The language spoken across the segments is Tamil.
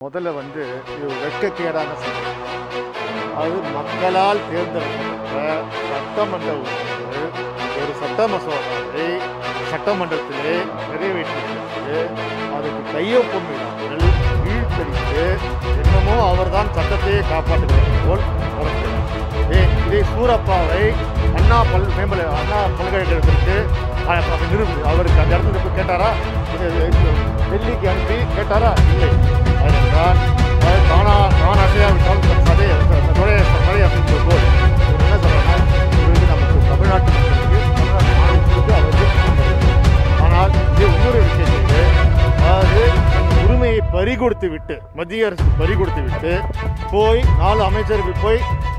முதல்ல வந்து இது வெட்கக்கேடான சம்பவம் அது மக்களால் தேர்ந்தெடுக்கப்பட்ட சட்டமன்ற உறுப்பினர்கள் ஒரு சட்ட மசோதாவை சட்டமன்றத்திலே நிறைவேற்றியிருக்கிறது அதுக்கு கையொப்பம் இடாமல் கீழ்த்தடித்து என்னமோ அவர்தான் சட்டத்தையே காப்பாற்றுகிறது போல் நடக்கிறார் ஏ இதே சூரப்பாவை அண்ணா பல் மேம்பல அண்ணா பல்கலைக்கழகத்திற்கு அஹ், அவர் நிரூபி அவருக்கு அந்த இடத்துல போய் கேட்டாரா இது இது டெல்லிக்கு அனுப்பி கேட்டாரா இல்லை ஏனென்றால் அது தானா தான் அசையாவிட்டால் தன் சதையை தொடைய சதையை அசைப்பது போல் இவர் என்ன சொல்றாருன்னா இவருக்கு நமக்கு தமிழ்நாட்டு மக்களுக்கு தமிழ்நாட்டு மாநிலத்திற்கு அவருக்கு குற்றம் வருகிறது. ஆனால் இது இன்னொரு விஷயத்திற்கு அதாவது தன் உரிமையை பறிகொடுத்து விட்டு மத்திய அரசு பறிகொடுத்து விட்டு போய் நாலு அமைச்சர்கள் போய்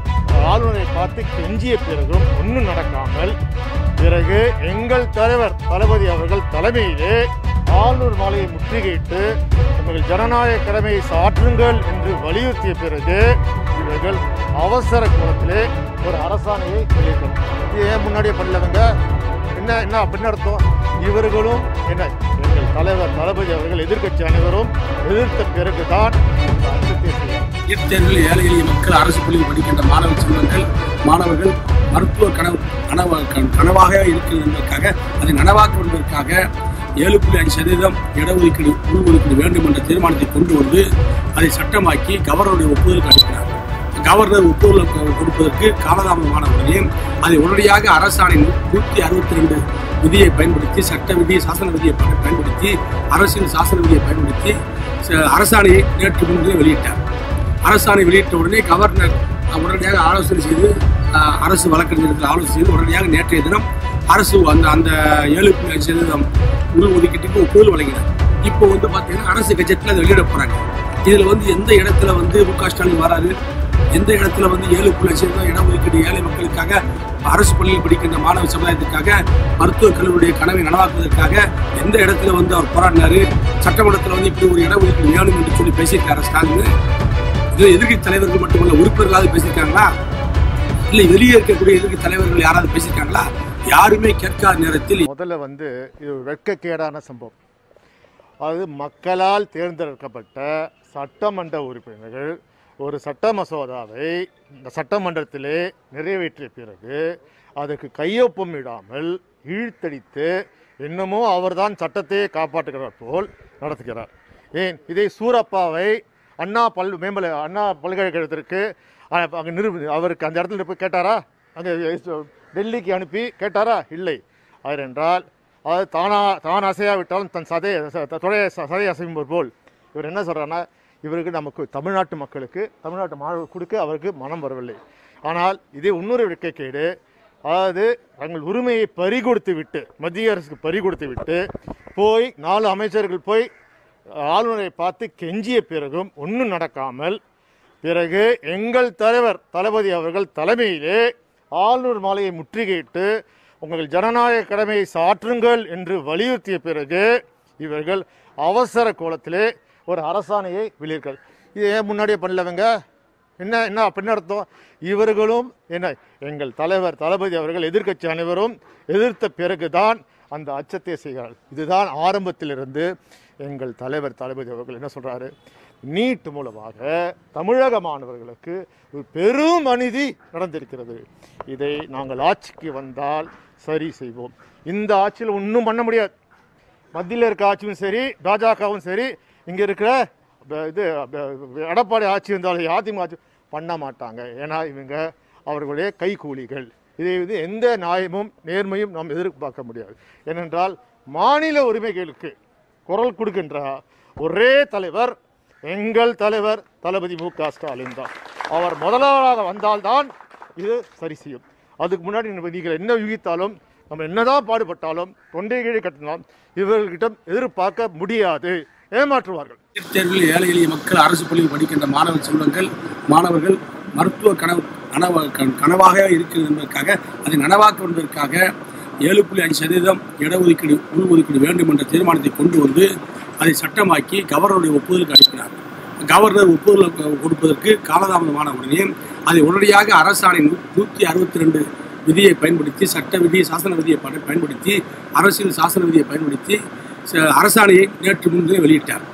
ஆளுநரை பார்த்து கெஞ்சிய பிறகும் ஒன்றும் நடக்காமல் பிறகு எங்கள் தலைவர் தளபதி அவர்கள் தலைமையிலே ஆளுநர் மாலையை முற்றுகையிட்டு உங்கள் ஜனநாயக கடமையை சாற்றுங்கள் என்று வலியுறுத்திய பிறகு இவர்கள் அவசர கோலத்திலே ஒரு அரசாணையை வெளியிட்டனர் இது ஏன் முன்னாடியே பண்ணலவங்க என்ன என்ன அப்படின்னு அர்த்தம் இவர்களும் என்ன எங்கள் தலைவர் தளபதி அவர்கள் எதிர்க்கட்சி அனைவரும் எதிர்த்த பிறகுதான் இந்த அச்சத்தை செய்தார் நீட் தேர்வில் ஏழை எளிய மக்கள் அரசு பள்ளியில் படிக்கின்ற மாணவ செல்வங்கள் மாணவர்கள் மருத்துவ கனவு கனவா கன- கனவாக இருக்கிறது என்பதற்காக அதை நனவாக்க என்பதற்காக ஏழு புள்ளி அஞ்சு சதவீதம் இடஒதுக்கீடு உள்ஒதுக்கீடு வேண்டும் என்ற தீர்மானத்தை கொண்டு வந்து அதை சட்டமாக்கி கவர்னருடைய ஒப்புதலுக்கு அனுப்பினார் கவர்னர் ஒப்புதல் கொ- கொடுப்பதற்கு காலதாமதமான உடனே அதை உடனடியாக அரசாணை நூற்றி அறுபத்தி ரெண்டு விதியை பயன்படுத்தி சட்ட விதி சாசன விதியை பயன்- பயன்படுத்தி அரசின் சாசன விதியை பயன்படுத்தி ச- அரசாணையை நேற்று முன்தினம் வெளியிட்டார் அரசாணை வெளியிட்ட உடனே கவர்னர் அஹ், உடனடியாக ஆலோசனை செய்து அஹ், அரசு வழக்கறிஞர்கள் ஆலோசனை செய்து உடனடியாக நேற்றைய தினம் அரசு அந்த அந்த ஏழு புள்ளி அஞ்சு சதவீதம் உள் ஒதுக்கீட்டுக்கு ஒப்புதல் வழங்கினார் இப்போ வந்து பார்த்தீங்கன்னா அரசு கட்சத்தில் அதை வெளியிட போறாங்க இதில் வந்து எந்த இடத்துல வந்து மு க ஸ்டாலின் வராது எந்த இடத்துல வந்து ஏழு புள்ளி அஞ்சு சதவீதம் இடஒதுக்கீடு ஏழை மக்களுக்காக அரசு பள்ளியில் படிக்கின்ற மாணவ சமுதாயத்திற்காக மருத்துவக் கல்லூரியுடைய கனவை நனவாக்குவதற்காக எந்த இடத்துல வந்து அவர் போராடினாரு சட்டமன்றத்தில் வந்து இப்படி ஒரு இடஒதுக்கீடு வேணும் என்று சொல்லி பேசியிருக்காரு ஸ்டாலின் இது எதிர்க்கட்சி தலைவர்கள் மட்டுமல்ல உறுப்பினர்களாவது பேசியிருக்காங்களா இல்லை வெளியே இருக்கக்கூடிய எதிர்க்கட்சி தலைவர்கள் யாராவது பேசியிருக்காங்களா யாருமே கேட்காத நேரத்தில் முதல்ல வந்து இது ஒரு வெட்கக்கேடான சம்பவம் அது மக்களால் தேர்ந்தெடுக்கப்பட்ட சட்டமன்ற உறுப்பினர்கள் ஒரு சட்ட மசோதாவை இந்த சட்டமன்றத்திலே நிறைவேற்றிய பிறகு அதற்கு கையொப்பம் இடாமல் இழுத்தடித்து என்னமோ அவர்தான் சட்டத்தையே காப்பாற்றுகிறார் போல் நடத்துகிறார் ஏன் இதை சூரப்பாவை அண்ணா பல் மேம்பல அண்ணா பல்கலைக்கழகத்திற்கு அஹ், அங்கே நிரூபி அவருக்கு அந்த இடத்துல போய் கேட்டாரா அங்கே டெல்லிக்கு அனுப்பி கேட்டாரா இல்லை அதென்றால் அது தானா தான் அசையாவிட்டாலும் தன் சதையை ச- தொடைய ச- சதையை அசையும்போது போல் இவர் என்ன சொல்கிறாருன்னா இவருக்கு நமக்கு தமிழ்நாட்டு மக்களுக்கு தமிழ்நாட்டு மாணவர் கொடுக்க அவருக்கு மனம் வரவில்லை ஆனால் இதே இன்னொரு விளக்கேடு அதாவது தங்கள் உரிமையை பறிகொடுத்து விட்டு மத்திய அரசுக்கு பறிகொடுத்து விட்டு போய் நாலு அமைச்சர்கள் போய் ஆளுநரை பார்த்து கெஞ்சிய பிறகும் ஒன்றும் நடக்காமல் பிறகு எங்கள் தலைவர் தளபதி அவர்கள் தலைமையிலே ஆளுநர் மாலையை முற்றுகையிட்டு உங்கள் ஜனநாயக கடமையை சாற்றுங்கள் என்று வலியுறுத்திய பிறகு இவர்கள் அவசர கோலத்திலே ஒரு அரசாணையை வெளியிட்டார் இது ஏன் முன்னாடியே பண்ணலவங்க என்ன என்ன அப்படின்னு அர்த்தம் இவர்களும் என்ன எங்கள் தலைவர் தளபதி அவர்கள் எதிர்க்கட்சி அனைவரும் எதிர்த்த பிறகுதான் அந்த அச்சத்தை செய்கிறார்கள் இதுதான் ஆரம்பத்திலிருந்து எங்கள் தலைவர் தளபதி அவர்கள் என்ன சொல்றாரு நீட் மூலமாக தமிழக மாணவர்களுக்கு ஒரு பெரும் அநீதி நடந்திருக்கிறது இதை நாங்கள் ஆட்சிக்கு வந்தால் சரி செய்வோம் இந்த ஆட்சியில் ஒன்றும் பண்ண முடியாது மத்தியில் இருக்க ஆட்சியும் சரி பாஜகவும் சரி இங்கே இருக்கிற ப- இது ப- எடப்பாடி ஆட்சி இருந்தாலும் அதிமுக ஆட்சி பண்ண மாட்டாங்க ஏன்னா இவங்க அவர்களுடைய கைக்கூலிகள் இதை இது எந்த நியாயமும் நேர்மையும் நாம் எதிர்பார்க்க முடியாது ஏனென்றால் மாநில உரிமைகளுக்கு குரல் கொடுக்கின்ற ஒரே தலைவர் எங்கள் தலைவர் தளபதி மு க ஸ்டாலின் தான் அவர் முதல்வராக வந்தால்தான் இது சரி செய்யும் அதுக்கு முன்னாடி நம்ம நீங்கள் என்ன யூகித்தாலும் நம்ம என்னதான் பாடுபட்டாலும் தொண்டை கீழே கட்டினாலும் இவர்களிடம் எதிர்பார்க்க முடியாது ஏமாற்றுவார்கள் நீட் தேர்வில் ஏழை எளிய மக்கள் அரசு பள்ளியில் படிக்கின்ற மாணவ செல்வங்கள் மாணவர்கள் மருத்துவ கனவு கனவா கன- கனவாக இருக்கிறது என்பதற்காக அதை நனவாக்க என்பதற்காக ஏழு புள்ளி அஞ்சு சதவீதம் இடஒதுக்கீடு உள்ஒதுக்கீடு வேண்டும் என்ற தீர்மானத்தை கொண்டு வந்து அதை சட்டமாக்கி கவர்னருடைய ஒப்புதலுக்கு அனுப்பினார் கவர்னர் ஒப்புதல் கொ- கொடுப்பதற்கு காலதாமதமான உடனே அதை உடனடியாக அரசாணை நூற்றி அறுபத்தி ரெண்டு விதியை பயன்படுத்தி சட்ட விதி சாசன விதியை பட- பயன்படுத்தி அரசியல் சாசன விதியை பயன்படுத்தி ச- அரசாணையை நேற்று முன்தினம் வெளியிட்டார்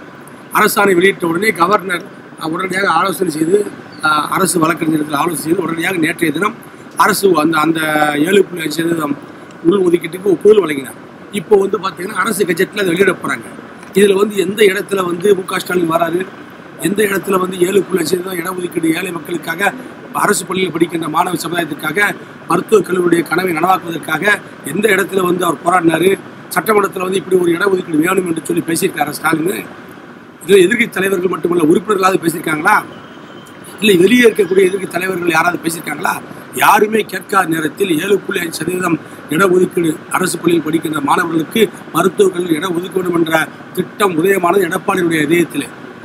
அரசாணை வெளியிட்ட உடனே கவர்னர் அஹ், உடனடியாக ஆலோசனை செய்து அஹ், அரசு வழக்கறிஞர்கள் ஆலோசனை செய்து உடனடியாக நேற்றைய தினம் அரசு அந்த அந்த ஏழு புள்ளி அஞ்சு சதவீதம் உள் ஒதுக்கீட்டுக்கு ஒப்புதல் வழங்கினார் இப்போ வந்து பார்த்தீங்கன்னா அரசு கஜெட்டில் அதை வெளியிட போகிறாங்க இதில் வந்து எந்த இடத்துல வந்து மு க ஸ்டாலின் வராரு எந்த இடத்துல வந்து ஏழு புள்ளி அஞ்சு சதவீதம் இடஒதுக்கீடு ஏழை மக்களுக்காக அரசு பள்ளியில் படிக்கின்ற மாணவ சமுதாயத்திற்காக மருத்துவக் கல்லூரியுடைய கனவை நனவாக்குவதற்காக எந்த இடத்துல வந்து அவர் போராடினாரு சட்டமன்றத்தில் வந்து இப்படி ஒரு இடஒதுக்கீடு வேணும் என்று சொல்லி பேசியிருக்காரு ஸ்டாலின் இதில் எதிர்க்கட்சி தலைவர்கள் மட்டுமல்ல உறுப்பினர்களாவது பேசியிருக்காங்களா இல்லை வெளியே இருக்கக்கூடிய எதிர்க்கட்சி தலைவர்கள் யாராவது பேசியிருக்காங்களா யாருமே கேட்காத நேரத்தில் ஏழு புள்ளி அஞ்சு சதவீதம் இடஒதுக்கீடு அரசு பள்ளியில் படிக்கின்ற மாணவர்களுக்கு மருத்துவக் கல்லூரி இட ஒதுக்க வேண்டும் என்ற திட்டம் உதயமானது எடப்பாடியுடைய இதயத்திலே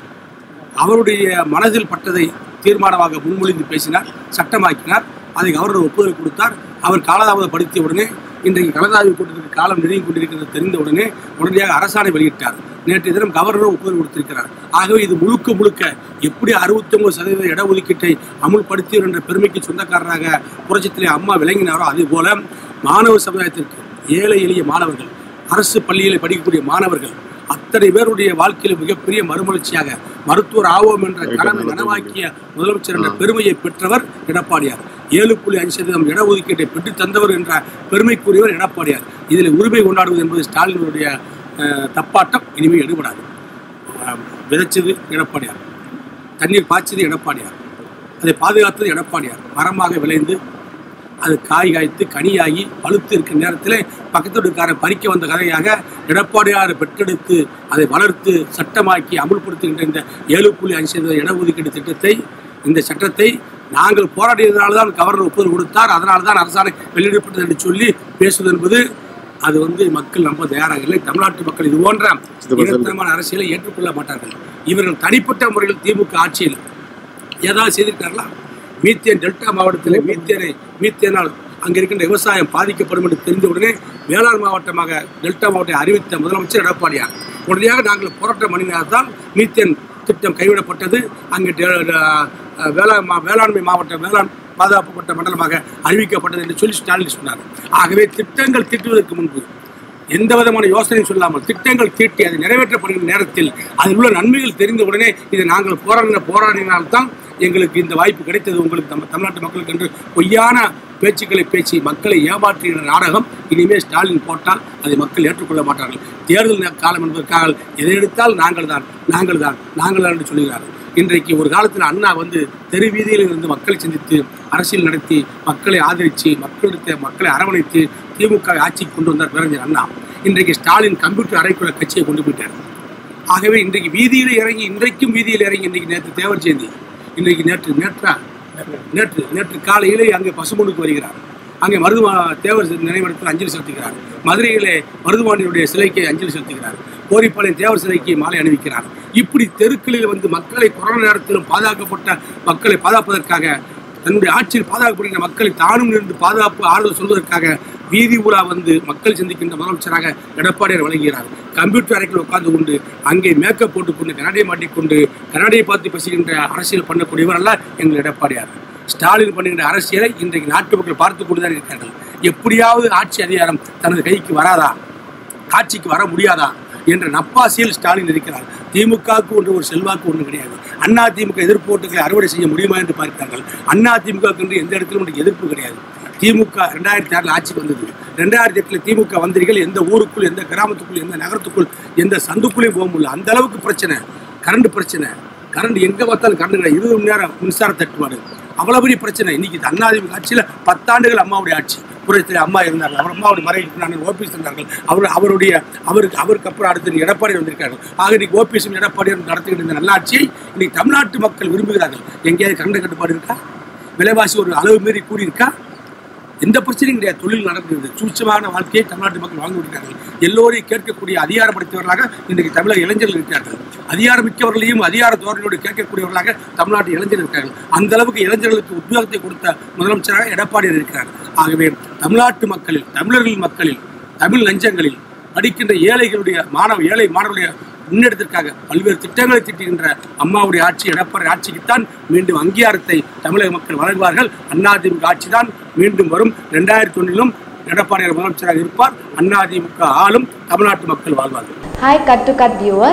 அவருடைய மனதில் பட்டதை தீர்மானமாக முன்மொழிந்து பேசினார் சட்டமாக்கினார் அதை கவர்னர் ஒப்புதல் கொடுத்தார் அவர் காலதாமதப்படுத்திய உடனே இன்றைக்கு கலந்தாய்வு கூட்டத்திற்கு காலம் நெருங்கி கொண்டிருக்கிறது தெரிந்த உடனே உடனடியாக அரசாணை வெளியிட்டார் நேற்றைய தினம் கவர்னர் ஒப்புதல் கொடுத்திருக்கிறார் ஆகவே இது முழுக்க முழுக்க எப்படி அறுபத்தொன்பது சதவீத இடஒதுக்கீட்டை அமுல்படுத்தியவர் என்ற பெருமைக்கு சொந்தக்காரராக புரட்சித்திலே அம்மா விளங்கினாரோ அதே போல மாணவ சமுதாயத்திற்கு ஏழை எளிய மாணவர்கள் அரசு பள்ளியில் படிக்கக்கூடிய மாணவர்கள் அத்தனை பேருடைய வாழ்க்கையில மிகப்பெரிய மறுமலர்ச்சியாக மருத்துவர் ஆவோம் என்ற கனவை நனவாக்கிய முதலமைச்சர் என்ற பெருமையை பெற்றவர் எடப்பாடியார் ஏழு புள்ளி அஞ்சு சதவீதம் இடஒதுக்கீட்டை பெற்று தந்தவர் என்ற பெருமைக்குரியவர் எடப்பாடியார் இதில் உரிமை கொண்டாடுவது என்பது ஸ்டாலினுடைய அஹ், தப்பாட்டம் இனிமேல் எடுபடாது அஹ், விதைச்சது எடப்பாடியார் தண்ணீர் பாய்ச்சது எடப்பாடியார் அதை பாதுகாத்தது எடப்பாடியார் மரமாக விளைந்து அது காய் காய்த்து கனியாகி பழுத்து இருக்கிற நேரத்தில் பக்கத்து வீட்டுக்காரன் பறிக்க வந்த கதையாக எடப்பாடியாரை பெற்றெடுத்து அதை வளர்த்து சட்டமாக்கி அமுல்படுத்துகின்ற இந்த ஏழு புள்ளி அஞ்சு சதவீத இடஒதுக்கீடு திட்டத்தை இந்த சட்டத்தை நாங்கள் போராடியதனால தான் கவர்னர் ஒப்புதல் கொடுத்தார் அதனால தான் அரசாணை வெளியிடப்பட்டது என்று சொல்லி பேசுவது என்பது அது வந்து மக்கள் நம்ப தயாராக இல்லை தமிழ்நாட்டு மக்கள் இது போன்ற இனத்தனமான அரசியலை ஏற்றுக்கொள்ள மாட்டார்கள் இவர்கள் தனிப்பட்ட முறையில் திமுக ஆட்சியில் ஏதாவது செய்திருக்காங்களா மீத்தேன் டெல்டா மாவட்டத்தில் மீத்தேனை மீத்தேனால் அங்கே இருக்கின்ற விவசாயம் பாதிக்கப்படும் என்று தெரிந்த உடனே வேளாண் மாவட்டமாக டெல்டா மாவட்டத்தை அறிவித்த முதலமைச்சர் எடப்பாடியார் உடனடியாக நாங்கள் போராட்டம் பண்ணினால்தான் மீத்தேன் திட்டம் கைவிடப்பட்டது அங்கே டெ- டெ- வேளாண் மா- வேளாண்மை மாவட்ட வேளாண் பாதுகாக்கப்பட்ட மண்டலமாக அறிவிக்கப்பட்டது என்று சொல்லி ஸ்டாலின் சொன்னார் ஆகவே திட்டங்கள் தீட்டுவதற்கு முன்பு எந்த விதமான யோசனையும் சொல்லாமல் திட்டங்கள் தீட்டி அது நிறைவேற்றப்படுகிற நேரத்தில் அதில் உள்ள நன்மைகள் தெரிந்த உடனே இதை நாங்கள் போராடின போராடினால்தான் எங்களுக்கு இந்த வாய்ப்பு கிடைத்தது உங்களுக்கு நம்ம தமிழ்நாட்டு மக்களுக்கு என்று பொய்யான பேச்சுக்களை பேசி மக்களை ஏமாற்றுகிற நாடகம் இனிமேல் ஸ்டாலின் போட்டால் அதை மக்கள் ஏற்றுக்கொள்ள மாட்டார்கள் தேர்தல் நே- காலம் என்பதற்காக எதை எடுத்தால் நாங்கள் தான் நாங்கள் தான் நாங்கள் தான் என்று சொல்கிறார்கள் இன்றைக்கு ஒரு காலத்தில் அண்ணா வந்து தெரு வீதியில் இருந்து மக்களை சந்தித்து அரசியல் நடத்தி மக்களை ஆதரித்து மக்களிடத்தை மக்களை அரவணைத்து திமுக வை ஆட்சிக்கு கொண்டு வந்தார் பேரறிஞர் அண்ணா இன்றைக்கு ஸ்டாலின் கம்ப்யூட்டர் அறைக்குள்ள கட்சியை கொண்டு போயிட்டார் ஆகவே இன்றைக்கு வீதியில் இறங்கி இன்றைக்கும் வீதியில் இறங்கி இன்றைக்கு நேற்று தேவர் ஜெயந்தி இன்றைக்கு நேற்று நேற்றா நேற்று நேற்று காலையிலே அங்கே பசுமனுக்கு வருகிறார் அங்கே மருதுவா தேவர் நினைவிடத்தில் அஞ்சலி செலுத்துகிறார் மதுரையிலே மருதுவாண்டியுடைய சிலைக்கு அஞ்சலி செலுத்துகிறார் கோரிப்பாளையம் தேவர் சிலைக்கு மாலை அணிவிக்கிறார் இப்படி தெருக்களில் வந்து மக்களை கொரோனா நேரத்திலும் பாதுகாக்கப்பட்ட மக்களை பாதுகாப்பதற்காக தன்னுடைய ஆட்சியில் பாதுகாக்கப்படுகின்ற மக்களை தானும் இருந்து பாதுகாப்பு ஆறுதல் சொல்வதற்காக வீதி ஊரா வந்து மக்கள் சந்திக்கின்ற முதலமைச்சராக எடப்பாடியார் வழங்குகிறார் கம்ப்யூட்டர் அறைக்குள் உட்கார்ந்து கொண்டு அங்கே மேக்கப் போட்டுக்கொண்டு கண்ணாடியை மாட்டிக்கொண்டு கண்ணாடியை பார்த்து பேசுகின்ற அரசியல் பண்ணக்கூடியவர் அல்ல எங்கள் எடப்பாடியார் ஸ்டாலின் பண்ணுகின்ற அரசியலை இன்றைக்கு நாட்டு மக்கள் பார்த்து கொண்டு தான் இருக்கிறார்கள் எப்படியாவது ஆட்சி அதிகாரம் தனது கைக்கு வராதா ஆட்சிக்கு வர முடியாதா என்ற நப்பாசியில் ஸ்டாலின் இருக்கிறார் திமுகவுக்கு ஒன்று ஒரு செல்வாக்கு ஒன்று கிடையாது அண்ணா திமுக எதிர்ப்பு ஓட்டுகளை அறுவடை செய்ய முடியுமா என்று பார்க்கிறார்கள் அண்ணா திமுகவுக்கு என்று எந்த இடத்திலும் இன்றைக்கு எதிர்ப்பு கிடையாது திமுக ரெண்டாயிரத்தி ஆறில் ஆட்சிக்கு வந்தது ரெண்டாயிரத்தி எட்டில் திமுக மந்திரிகள் எந்த ஊருக்குள் எந்த கிராமத்துக்குள் எந்த நகரத்துக்குள் எந்த சந்துக்குள்ளேயும் போக முடியல அந்த அளவுக்கு பிரச்சனை கரண்ட் பிரச்சனை கரண்ட் எங்கே பார்த்தாலும் கரண்ட் கிடையாது இருபது மணி நேரம் மின்சார தட்டுப்பாடு அவ்வளோ பெரிய பிரச்சனை இன்னைக்கு இது அண்ணாதிமுக ஆட்சியில் பத்தாண்டுகள் அம்மாவுடைய ஆட்சி புரட்சியில் அம்மா இருந்தார்கள் அவர் அம்மாவுடைய மறைவுக்கு நான் ஓபிஎஸ் இருந்தார்கள் அவர் அவருடைய அவருக்கு அவருக்கு அப்புறம் அடுத்து எடப்பாடி வந்திருக்கார்கள் ஆக இன்னைக்கு ஓபிஎஸும் எடப்பாடியும் நடத்துகின்ற இந்த நல்லாட்சியை இன்னைக்கு தமிழ்நாட்டு மக்கள் விரும்புகிறார்கள் எங்கேயாவது கரண்ட் கட்டுப்பாடு இருக்கா விலைவாசி ஒரு அளவு மீறி கூடியிருக்கா எந்த பிரச்சனையும் கிடையாது தொழில் நடக்கிறது சூட்சமான வாழ்க்கையை தமிழ்நாட்டு மக்கள் வாழ்ந்து வருகிறார்கள் எல்லோரையும் கேட்கக்கூடிய அதிகாரப்படுத்தியவர்களாக இன்றைக்கு தமிழக இளைஞர்கள் இருக்கிறார்கள் அதிகாரமிக்கவர்களையும் அதிகார தோரணையோடு கேட்கக்கூடியவர்களாக தமிழ்நாட்டு இளைஞர்கள் இருக்கிறார்கள் அந்த அளவுக்கு இளைஞர்களுக்கு உத்யோகத்தை கொடுத்த முதலமைச்சராக எடப்பாடியார் இருக்கிறார் ஆகவே தமிழ்நாட்டு மக்களில் தமிழர்கள் மக்களில் தமிழ் லஞ்சங்களில் படிக்கின்ற ஏழைகளுடைய மாணவ ஏழை மாணவர்களுடைய முன்னெடுத்திற்காக பல்வேறு திட்டங்களை திட்டுகின்ற அம்மாவுடைய ஆட்சி எடப்பாடி ஆட்சிக்குத்தான் மீண்டும் அங்கீகாரத்தை தமிழக மக்கள் வழங்குவார்கள் அதிமுக ஆட்சி தான் மீண்டும் வரும் ரெண்டாயிரத்தி ஒன்றிலும் எடப்பாடியார் முதலமைச்சராக இருப்பார் அதிமுக ஆளும் தமிழ்நாட்டு மக்கள் வாழ்வார்கள் Hi Cut to Cut viewers.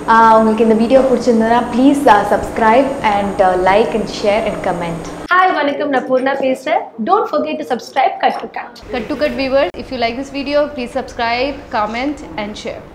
உங்களுக்கு இந்த வீடியோ பிடிச்சிருந்ததுன்னா please subscribe and like and share and comment hi வணக்கம் நான் பூர்ணா பேசுகிறேன் don't forget to subscribe cut to cut Cut to Cut viewers, if you like this video, please subscribe, comment, and share.